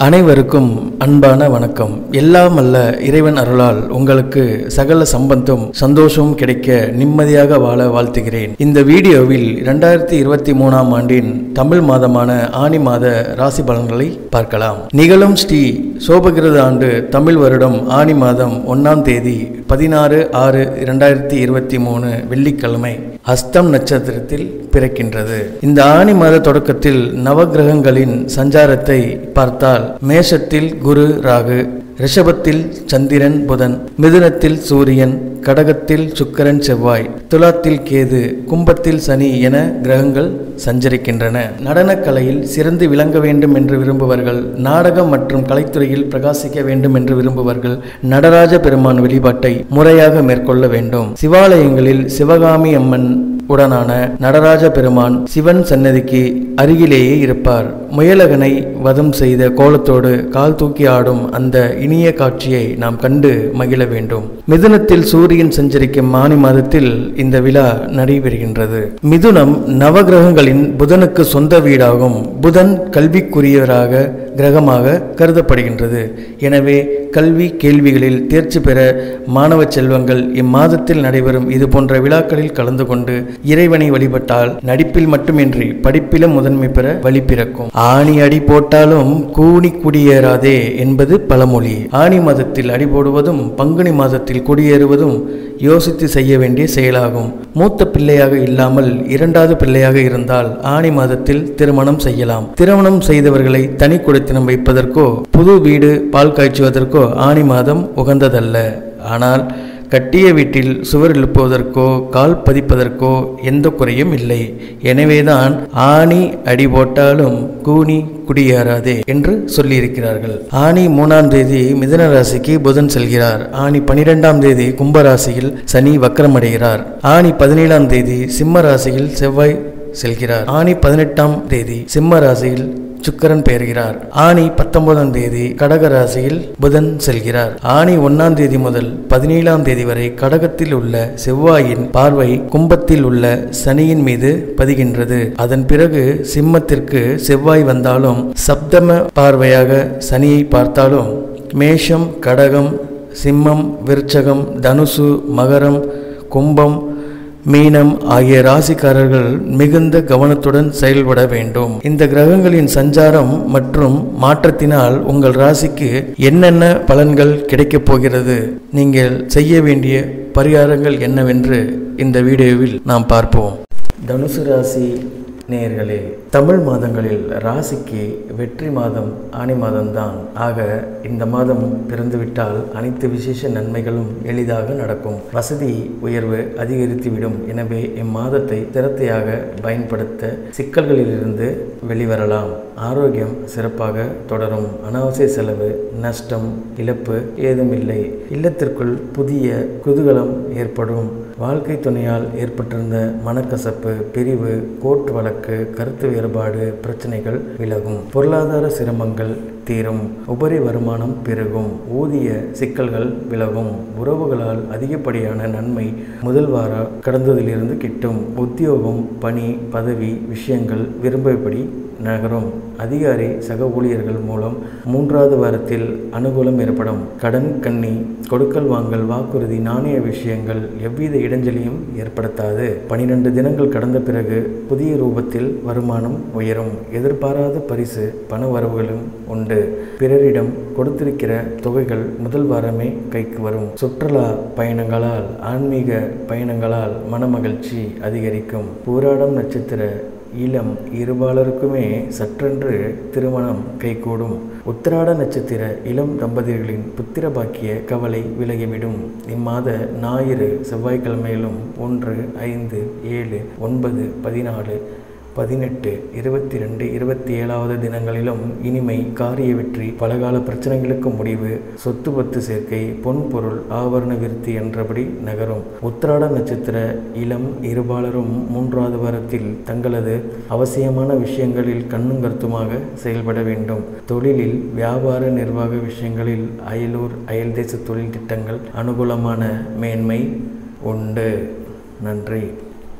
அனைவருக்கும் அன்பான வணக்கம் எல்லாம் அல்ல இறைவன் அருளால் உங்களுக்கு சகல சம்பந்தம் சந்தோஷமும் கிடைக்க நிம்மதியாக வாழ வாழ்த்துகிறேன் இந்த வீடியோவில் இரண்டாயிரத்தி இருபத்தி மூணாம் ஆண்டின் தமிழ் மாதமான ஆனி மாத ராசி பலன்களை பார்க்கலாம் நிகழும் ஸ்ரீ சோபகிருத ஆண்டு தமிழ் வருடம் ஆனி மாதம் ஒன்னாம் தேதி பதினாறு ஆறு இரண்டாயிரத்தி இருபத்தி மூணு வெள்ளிக்கிழமை அஸ்தம் நட்சத்திரத்தில் பிறக்கின்றது இந்த ஆனி மாத தொடக்கத்தில் நவகிரகங்களின் சஞ்சாரத்தை பார்த்தால் மேஷத்தில் குரு ராகு ரிஷபத்தில் சந்திரன் புதன் மிதுனத்தில் சூரியன் கடகத்தில் சுக்கிரன் செவ்வாய் துலாத்தில் கேது கும்பத்தில் சனி என கிரகங்கள் சஞ்சரிக்கின்றன நடனக்கலையில் சிறந்து விளங்க வேண்டும் என்று விரும்புவர்கள் நாடகம் மற்றும் கலைத்துறையில் பிரகாசிக்க வேண்டும் என்று விரும்புவர்கள் நடராஜ பெருமான் வழிபாட்டை முறையாக மேற்கொள்ள வேண்டும் சிவாலயங்களில் சிவகாமி அம்மன் உடனான நடராஜ பெருமான் சிவன் சன்னதிக்கு அருகிலேயே இருப்பார் முயலகனை வதம் செய்த கோலத்தோடு கால் தூக்கி ஆடும் அந்த இனிய காட்சியை நாம் கண்டு மகிழ வேண்டும் மிதுனத்தில் சூரியன் சஞ்சரிக்கும் ஆனி மாதத்தில் இந்த விழா நடைபெறுகின்றது மிதுனம் நவகிரகங்களின் புதனுக்கு சொந்த வீடாகும் புதன் கல்விக்குரியவராக கிரகமாக கருதப்படுகின்றது எனவே கல்வி கேள்விகளில் தேர்ச்சி பெற மாணவ செல்வங்கள் இம்மாதத்தில் நடைபெறும் இது போன்ற விழாக்களில் கலந்து கொண்டு இறைவனை வழிபட்டால் நடிப்பில் மட்டுமின்றி படிப்பிலும் முதன்மை பெற வழி பிறக்கும் ஆணி அடி போட்டாலும் கூணி குடியேறாதே என்பது பழமொழி ஆணி மாதத்தில் அடி போடுவதும் பங்குனி மாதத்தில் குடியேறுவதும் யோசித்து செய்ய வேண்டிய செயலாகும் மூத்த பிள்ளையாக இல்லாமல் இரண்டாவது பிள்ளையாக இருந்தால் ஆணி மாதத்தில் திருமணம் செய்யலாம் திருமணம் செய்தவர்களை தனி குடித்தனம் வைப்பதற்கோ புது வீடு பால் காய்ச்சுவதற்கோ ஆணி மாதம் உகந்ததல்ல ஆனால் கட்டிய வீட்டில் சுவர் எழுப்புவதற்கோ கால் பதிப்பதற்கோ எந்த குறையும் இல்லை எனவேதான் ஆணி அடி போட்டாலும் கூனி குடியேறாதே என்று சொல்லியிருக்கிறார்கள் ஆணி மூணாம் தேதி மிதன ராசிக்கு புதன் செல்கிறார் ஆணி பனிரெண்டாம் தேதி கும்பராசியில் சனி வக்கரமடைகிறார் ஆணி பதினேழாம் தேதி சிம்ம ராசியில் செவ்வாய் செல்கிறார் ஆணி பதினெட்டாம் தேதி சிம்ம ராசியில் சுக்கரன் பெயர்கிறார் ஆணி பத்தொன்பதாம் தேதி கடக ராசியில் புதன் செல்கிறார் ஆணி ஒன்னாம் தேதி முதல் பதினேழாம் தேதி வரை கடகத்தில் உள்ள செவ்வாயின் பார்வை கும்பத்தில் உள்ள சனியின் மீது பதிகின்றது அதன் பிறகு சிம்மத்திற்கு செவ்வாய் வந்தாலும் சப்தம பார்வையாக சனியை பார்த்தாலும் மேஷம் கடகம் சிம்மம் விருச்சகம் தனுசு மகரம் கும்பம் மீனம் ஆகிய ராசிக்காரர்கள் மிகுந்த கவனத்துடன் செயல்பட வேண்டும் இந்த கிரகங்களின் சஞ்சாரம் மற்றும் மாற்றத்தினால் உங்கள் ராசிக்கு என்னென்ன பலன்கள் கிடைக்கப் போகிறது நீங்கள் செய்ய வேண்டிய பரிகாரங்கள் என்னவென்று இந்த வீடியோவில் நாம் பார்ப்போம் தனுசு ராசி நேயர்களே தமிழ் மாதங்களில் ராசிக்கு வெற்றி மாதம் ஆணி மாதம்தான் ஆக இந்த மாதம் பிறந்துவிட்டால் அனைத்து விசேஷ நன்மைகளும் எளிதாக நடக்கும் வசதி உயர்வு அதிகரித்துவிடும் எனவே இம்மாதத்தை சிரத்தையாக பயன்படுத்த சிக்கல்களிலிருந்து வெளிவரலாம் ஆரோக்கியம் சிறப்பாக தொடரும் அனாவசிய செலவு நஷ்டம் இழப்பு ஏதுமில்லை இல்லத்திற்குள் புதிய குதூகலம் ஏற்படும் வாழ்க்கை துணையால் ஏற்பட்டிருந்த மனக்கசப்பு பிரிவு கோர்ட் வழக்கு கருத்து வேறுபாடு பிரச்சனைகள் விலகும் பொருளாதார சிரமங்கள் தீரும் உபரி வருமானம் பெருகும் ஊதிய சிக்கல்கள் விலகும் உறவுகளால் அதிகப்படியான நன்மை முதல் வார கடந்ததிலிருந்து கிட்டும் உத்தியோகம் பணி பதவி விஷயங்கள் விரும்பியபடி நகரும் அதிகாரி சக ஊழியர்கள் மூலம் மூன்றாவது வாரத்தில் அனுகூலம் ஏற்படும் கடன் கண்ணி கொடுக்கல் வாங்கல் வாக்குறுதி நாணய விஷயங்கள் எவ்வித இடைஞ்சலையும் ஏற்படுத்தாது பனிரெண்டு தினங்கள் கடந்த பிறகு புதிய ரூபத்தில் வருமானம் உயரும் எதிர்பாராத பரிசு பண வரவுகளும் உண்டு பிறரிடம் கொடுத்திருக்கிற தொகைகள் முதல் வாரமே கைக்கு வரும் சுற்றுலா பயணங்களால் ஆன்மீக பயணங்களால் மனமகிழ்ச்சி அதிகரிக்கும் பூராடம் நட்சத்திர இளம் இருபாலருக்குமே சற்றென்று திருமணம் கைகூடும் உத்திராட நட்சத்திர இளம் தம்பதியர்களின் புத்திர பாக்கிய கவலை விலகிவிடும் இம்மாத ஞாயிறு செவ்வாய்க்கிழமையிலும் ஒன்று ஐந்து ஏழு ஒன்பது பதினாலு பதினெட்டு இருபத்தி ரெண்டு இருபத்தி ஏழாவது தினங்களிலும் இனிமை காரிய வெற்றி பலகால பிரச்சனைகளுக்கு முடிவு சொத்து பத்து சேர்க்கை பொன் பொருள் ஆபரண விருத்தி என்றபடி நகரும் உத்திராட நட்சத்திர இளம் இருபாலரும் மூன்றாவது வாரத்தில் தங்களது அவசியமான விஷயங்களில் கண்ணும் கருத்துமாக செயல்பட வேண்டும் தொழிலில் வியாபார நிர்வாக விஷயங்களில் அயலூர் அயல்தேச தொழில் திட்டங்கள் அனுகூலமான மேன்மை உண்டு நன்றி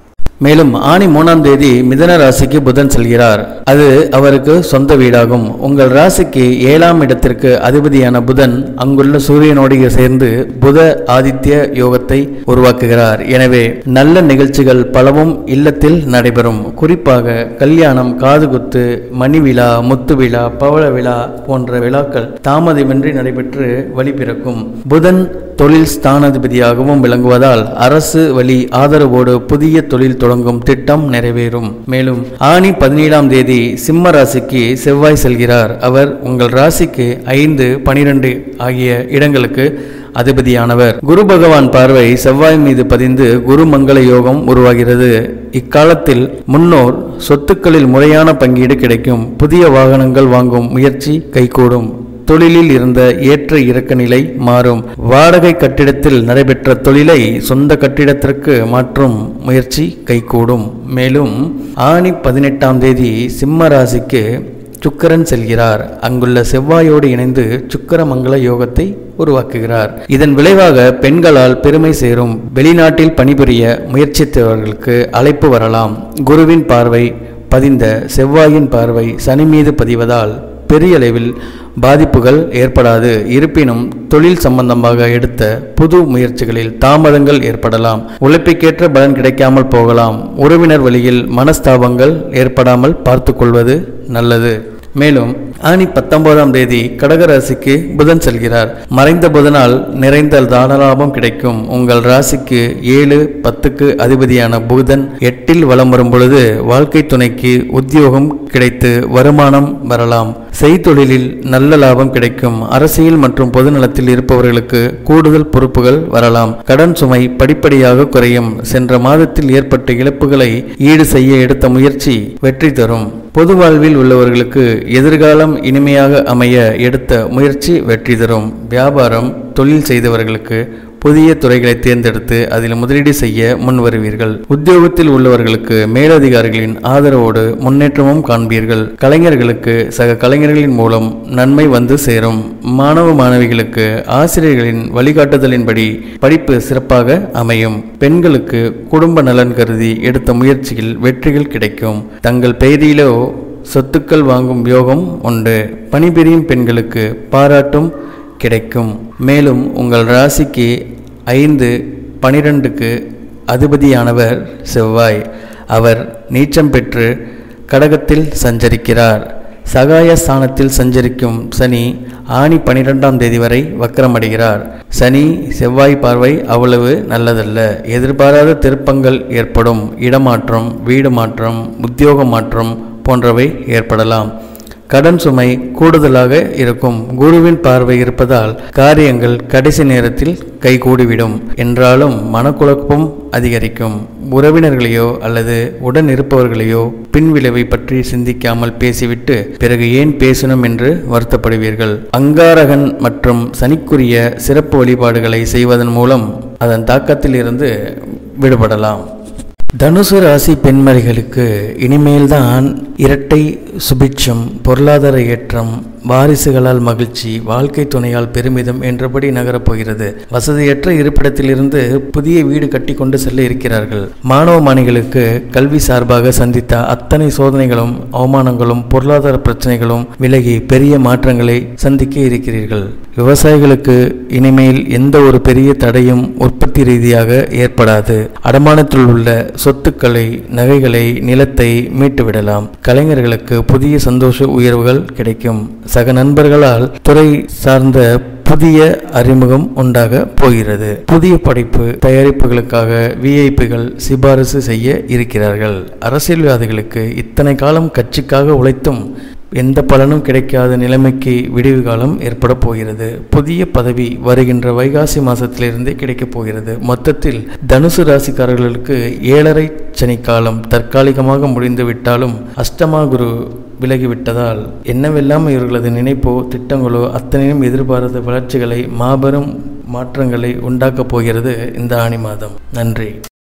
மேலும் ஆணி மூணாம் தேதி மிதன ராசிக்கு புதன் செல்கிறார் அது அவருக்கு சொந்த வீடாகும் உங்கள் ராசிக்கு ஏழாம் இடத்திற்கு அதிபதியான புதன் அங்குள்ள சூரியனோடு சேர்ந்து புத ஆதித்ய யோகத்தை உருவாக்குகிறார் எனவே நல்ல நிகழ்ச்சிகள் பலவும் இல்லத்தில் நடைபெறும் குறிப்பாக கல்யாணம் காதுகுத்து மணி விழா முத்து விழா பவள விழா போன்ற விழாக்கள் தாமதமின்றி நடைபெற்று வழி பிறக்கும் புதன் தொழில் ஸ்தானாதிபதியாகவும் விளங்குவதால் அரசு வழி ஆதரவோடு புதிய தொழில் தொடங்கும் திட்டம் நிறைவேறும் மேலும் ஆணி பதினேழாம் தேதி சிம்ம ராசிக்கு செவ்வாய் செல்கிறார் அவர் உங்கள் ராசிக்கு ஐந்து பனிரெண்டு ஆகிய இடங்களுக்கு அதிபதியானவர் குரு பகவான் பார்வை செவ்வாய் மீது பதிந்து குரு மங்கள யோகம் உருவாகிறது இக்காலத்தில் முன்னோர் சொத்துக்களில் முறையான பங்கீடு கிடைக்கும் புதிய வாகனங்கள் வாங்கும் முயற்சி கைகூடும் தொழிலில் இருந்த ஏற்ற இறக்க நிலை மாறும் வாடகை கட்டிடத்தில் நடைபெற்ற தொழிலை சொந்த கட்டிடத்திற்கு மாற்றும் முயற்சி கைகூடும் மேலும் ஆணி பதினெட்டாம் தேதி சிம்ம ராசிக்கு சுக்கரன் செல்கிறார் அங்குள்ள செவ்வாயோடு இணைந்து சுக்கரமங்கல யோகத்தை உருவாக்குகிறார் இதன் விளைவாக பெண்களால் பெருமை சேரும் வெளிநாட்டில் பணிபுரிய முயற்சித்தவர்களுக்கு அழைப்பு வரலாம் குருவின் பார்வை பதிந்த செவ்வாயின் பார்வை சனி மீது பதிவதால் பெரிய அளவில் பாதிப்புகள் ஏற்படாது இருப்பினும் தொழில் சம்பந்தமாக எடுத்த புது முயற்சிகளில் தாமதங்கள் ஏற்படலாம் உழைப்புக்கேற்ற பலன் கிடைக்காமல் போகலாம் உறவினர் வழியில் மனஸ்தாபங்கள் ஏற்படாமல் பார்த்துக்கொள்வது நல்லது மேலும் ஆனி பத்தொன்பதாம் தேதி கடகராசிக்கு புதன் செல்கிறார் மறைந்த புதனால் நிறைந்த தானலாபம் கிடைக்கும் உங்கள் ராசிக்கு ஏழு பத்துக்கு அதிபதியான புதன் எட்டில் வலம் வரும் பொழுது வாழ்க்கை துணைக்கு உத்தியோகம் கிடைத்து வருமானம் வரலாம் செய்தொழிலில் நல்ல லாபம் கிடைக்கும் அரசியல் மற்றும் பொதுநலத்தில் இருப்பவர்களுக்கு கூடுதல் பொறுப்புகள் வரலாம் கடன் சுமை படிப்படியாக குறையும் சென்ற மாதத்தில் ஏற்பட்ட இழப்புகளை ஈடு செய்ய எடுத்த முயற்சி வெற்றி தரும் பொது வாழ்வில் உள்ளவர்களுக்கு எதிர்காலம் இனிமையாக அமைய எடுத்த முயற்சி வெற்றி தரும் வியாபாரம் தொழில் செய்தவர்களுக்கு புதிய துறைகளை தேர்ந்தெடுத்து அதில் முதலீடு செய்ய முன் வருவீர்கள் உத்தியோகத்தில் உள்ளவர்களுக்கு மேலதிகாரிகளின் ஆதரவோடு முன்னேற்றமும் காண்பீர்கள் கலைஞர்களுக்கு சக கலைஞர்களின் மூலம் நன்மை வந்து சேரும் மாணவ மாணவிகளுக்கு ஆசிரியர்களின் வழிகாட்டுதலின்படி படிப்பு சிறப்பாக அமையும் பெண்களுக்கு குடும்ப நலன் கருதி எடுத்த முயற்சியில் வெற்றிகள் கிடைக்கும் தங்கள் பெயரிலோ சொத்துக்கள் வாங்கும் யோகம் உண்டு பணிபுரியும் பெண்களுக்கு பாராட்டும் கிடைக்கும் மேலும் உங்கள் ராசிக்கு ஐந்து பனிரெண்டுக்கு அதிபதியானவர் செவ்வாய் அவர் நீச்சம் பெற்று கடகத்தில் சஞ்சரிக்கிறார் சகாய ஸ்தானத்தில் சஞ்சரிக்கும் சனி ஆணி பனிரெண்டாம் தேதி வரை வக்கரமடைகிறார் சனி செவ்வாய் பார்வை அவ்வளவு நல்லதல்ல எதிர்பாராத திருப்பங்கள் ஏற்படும் இடமாற்றம் வீடு மாற்றம் உத்தியோக மாற்றம் போன்றவை ஏற்படலாம் கடன் சுமை கூடுதலாக இருக்கும் குருவின் பார்வை இருப்பதால் காரியங்கள் கடைசி நேரத்தில் கைகூடிவிடும் என்றாலும் மனக்குழப்பம் அதிகரிக்கும் உறவினர்களையோ அல்லது உடன் இருப்பவர்களையோ பின்விளைவை பற்றி சிந்திக்காமல் பேசிவிட்டு பிறகு ஏன் பேசணும் என்று வருத்தப்படுவீர்கள் அங்காரகன் மற்றும் சனிக்குரிய சிறப்பு வழிபாடுகளை செய்வதன் மூலம் அதன் தாக்கத்தில் இருந்து விடுபடலாம் தனுசு ராசி பெண்மணிகளுக்கு இனிமேல்தான் இரட்டை சுபிட்சம் பொருளாதார ஏற்றம் வாரிசுகளால் மகிழ்ச்சி வாழ்க்கை துணையால் பெருமிதம் என்றபடி நகரப்போகிறது வசதியற்ற இருப்பிடத்திலிருந்து புதிய வீடு கட்டி கொண்டு செல்ல இருக்கிறார்கள் மாணவ மாணிகளுக்கு கல்வி சார்பாக சந்தித்த அத்தனை சோதனைகளும் அவமானங்களும் பொருளாதார பிரச்சனைகளும் விலகி பெரிய மாற்றங்களை சந்திக்க இருக்கிறீர்கள் விவசாயிகளுக்கு இனிமேல் எந்த ஒரு பெரிய தடையும் உற்பத்தி ரீதியாக ஏற்படாது அடமானத்தில் உள்ள சொத்துக்களை நகைகளை நிலத்தை மீட்டுவிடலாம் கலைஞர்களுக்கு புதிய சந்தோஷ உயர்வுகள் கிடைக்கும் சக நண்பர்களால் துறை சார்ந்த புதிய அறிமுகம் உண்டாக போகிறது புதிய படைப்பு தயாரிப்புகளுக்காக விஐபிகள் சிபாரிசு செய்ய இருக்கிறார்கள் அரசியல்வாதிகளுக்கு இத்தனை காலம் கட்சிக்காக உழைத்தும் எந்த பலனும் கிடைக்காத நிலைமைக்கு விடிவு காலம் ஏற்பட போகிறது புதிய பதவி வருகின்ற வைகாசி மாசத்திலிருந்தே கிடைக்கப் போகிறது மொத்தத்தில் தனுசு ராசிக்காரர்களுக்கு ஏழரை சனி காலம் தற்காலிகமாக முடிந்து விட்டாலும் அஷ்டமா குரு விலகிவிட்டதால் என்னவெல்லாம் இவர்களது நினைப்போ திட்டங்களோ அத்தனையும் எதிர்பாராத வளர்ச்சிகளை மாபெரும் மாற்றங்களை உண்டாக்கப் போகிறது இந்த ஆணி மாதம் நன்றி